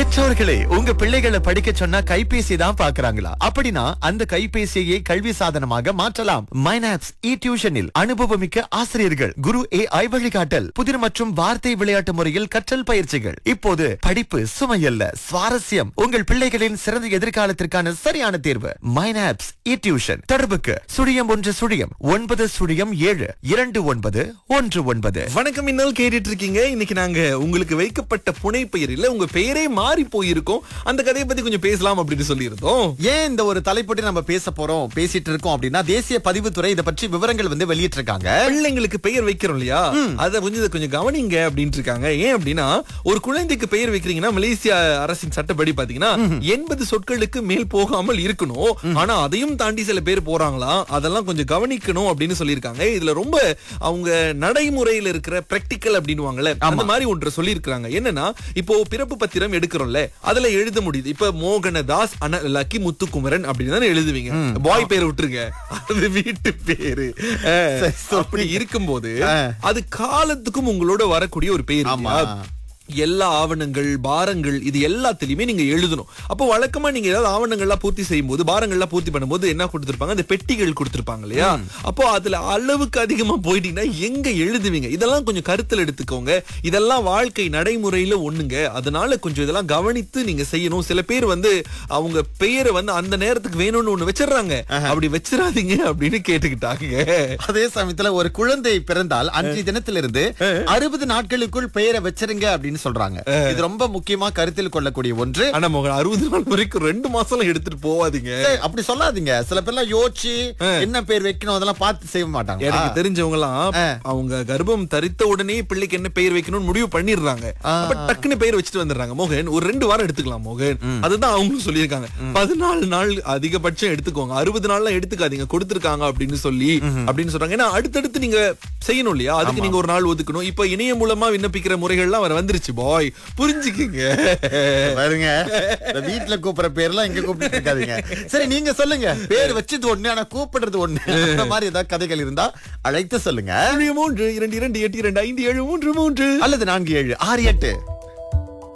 பெற்றோர்களே உங்க பிள்ளைகளை படிக்க சொன்னா கைபேசி தான் பாக்குறாங்களா அப்படின்னா அந்த கைபேசியை கல்வி சாதனமாக மாற்றலாம் மைனாப்ஸ் இ டியூஷனில் அனுபவமிக்க ஆசிரியர்கள் குரு ஏ ஐ வழிகாட்டல் புதிர் மற்றும் வார்த்தை விளையாட்டு முறையில் கற்றல் பயிற்சிகள் இப்போது படிப்பு சுமையல்ல சுவாரஸ்யம் உங்கள் பிள்ளைகளின் சிறந்த எதிர்காலத்திற்கான சரியான தேர்வு மைனாப்ஸ் இ டியூஷன் தொடர்புக்கு சுழியம் ஒன்று சுழியம் ஒன்பது சுழியம் ஏழு இரண்டு ஒன்பது ஒன்று ஒன்பது வணக்கம் இன்னல் கேட்டுட்டு இருக்கீங்க இன்னைக்கு நாங்க உங்களுக்கு வைக்கப்பட்ட புனை பெயர் இல்ல உங்க பெயரே மாறி போயிருக்கோம் அந்த கதையை பத்தி கொஞ்சம் பேசலாம் அப்படின்னு சொல்லியிருந்தோம் ஏன் இந்த ஒரு தலைப்பட்டி நம்ம பேச போறோம் பேசிட்டு இருக்கோம் அப்படின்னா தேசிய பதிவுத்துறை இதை பற்றி விவரங்கள் வந்து வெளியிட்டிருக்காங்க பிள்ளைங்களுக்கு பெயர் வைக்கிறோம் இல்லையா அத கொஞ்சம் இதை கொஞ்சம் கவனிங்க அப்படின்ட்டு இருக்காங்க ஏன் அப்படின்னா ஒரு குழந்தைக்கு பெயர் வைக்கிறீங்கன்னா மலேசியா அரசின் சட்டப்படி பாத்தீங்கன்னா எண்பது சொற்களுக்கு மேல் போகாமல் இருக்கணும் ஆனா அதையும் தாண்டி சில பேர் போறாங்களா அதெல்லாம் கொஞ்சம் கவனிக்கணும் அப்படின்னு சொல்லியிருக்காங்க இதுல ரொம்ப அவங்க நடைமுறையில இருக்கிற பிராக்டிக்கல் அப்படின்னுவாங்கல்ல அந்த மாதிரி ஒன்று சொல்லியிருக்காங்க என்னன்னா இப்போ பிறப்பு பத்திரம் எடுக்கிறோம்ல அதுல எழுத முடியுது இப்ப மோகனதாஸ் அன லக்கி முத்துக்குமரன் அப்படின்னு தானே எழுதுவீங்க பாய் பேர் விட்டுருங்க அது வீட்டு பேரு அஹ், அப்படி இருக்கும்போது அது காலத்துக்கும் உங்களோட வரக்கூடிய ஒரு பேர் ஆமா. இல்லையா? எல்லா ஆவணங்கள் பாரங்கள் இது எல்லாத்துலயுமே நீங்க எழுதணும் அப்போ வழக்கமா நீங்க ஏதாவது ஆவணங்கள்லாம் பூர்த்தி செய்யும் போது பாரங்கள்லாம் பூர்த்தி பண்ணும்போது என்ன கொடுத்திருப்பாங்க அந்த பெட்டிகள் கொடுத்திருப்பாங்க இல்லையா அப்போ அதுல அளவுக்கு அதிகமா போயிட்டீங்கன்னா எங்க எழுதுவீங்க இதெல்லாம் கொஞ்சம் கருத்துல எடுத்துக்கோங்க இதெல்லாம் வாழ்க்கை நடைமுறையில ஒண்ணுங்க அதனால கொஞ்சம் இதெல்லாம் கவனித்து நீங்க செய்யணும் சில பேர் வந்து அவங்க பெயரை வந்து அந்த நேரத்துக்கு வேணும்னு ஒண்ணு வச்சிடுறாங்க அப்படி வச்சிடாதீங்க அப்படின்னு கேட்டுக்கிட்டாங்க அதே சமயத்துல ஒரு குழந்தை பிறந்தால் அன்றைய தினத்திலிருந்து அறுபது நாட்களுக்குள் பெயரை வச்சிருங்க அப்படின்னு சொல்றாங்க இது ரொம்ப முக்கியமா கருத்தில் கொள்ளக்கூடிய ஒன்று ஆனா மகன் அறுபது நாள் வரைக்கும் ரெண்டு மாசம் எடுத்துட்டு போவாதீங்க ஏய், அப்படி சொல்லாதீங்க சில பேர்லாம் யோசிச்சு என்ன பேர் வைக்கணும் அதெல்லாம் பார்த்து செய்ய மாட்டாங்க எனக்கு தெரிஞ்சவங்க எல்லாம் அவங்க கர்ப்பம் தரித்த உடனே பிள்ளைக்கு என்ன பெயர் வைக்கணும்னு முடிவு பண்ணிடுறாங்க அப்ப டக்குன்னு பெயர் வச்சுட்டு வந்துடுறாங்க மோகன் ஒரு ரெண்டு வாரம் எடுத்துக்கலாம் மோகன் அதுதான் அவங்களும் சொல்லியிருக்காங்க பதினாலு நாள் அதிகபட்சம் எடுத்துக்கோங்க அறுபது நாள்லாம் எடுத்துக்காதீங்க கொடுத்திருக்காங்க அப்படின்னு சொல்லி அப்படின்னு சொல்றாங்க ஏன்னா அடுத்தடுத்து நீங்க செய்யணும் இல்லையா அதுக்கு நீங்க ஒரு நாள் ஒதுக்கணும் இப்ப இணையம் மூலமா விண்ணப்பிக்கிற முறைகள்லாம் வர வந்துருச்சு பாய் புரிஞ்சுக்கிங்க பாருங்க இந்த வீட்டுல கூப்பிடுற பேர்லாம் இங்க கூப்பிட்டு இருக்காதீங்க சரி நீங்க சொல்லுங்க பேர் வச்சது ஒண்ணு ஆனா கூப்பிடுறது ஒண்ணு அந்த மாதிரி ஏதாவது கதைகள் இருந்தா அழைத்து சொல்லுங்க மூன்று இரண்டு இரண்டு எட்டு இரண்டு ஐந்து ஏழு மூன்று மூன்று அல்லது நான்கு ஏழு ஆறு எட்டு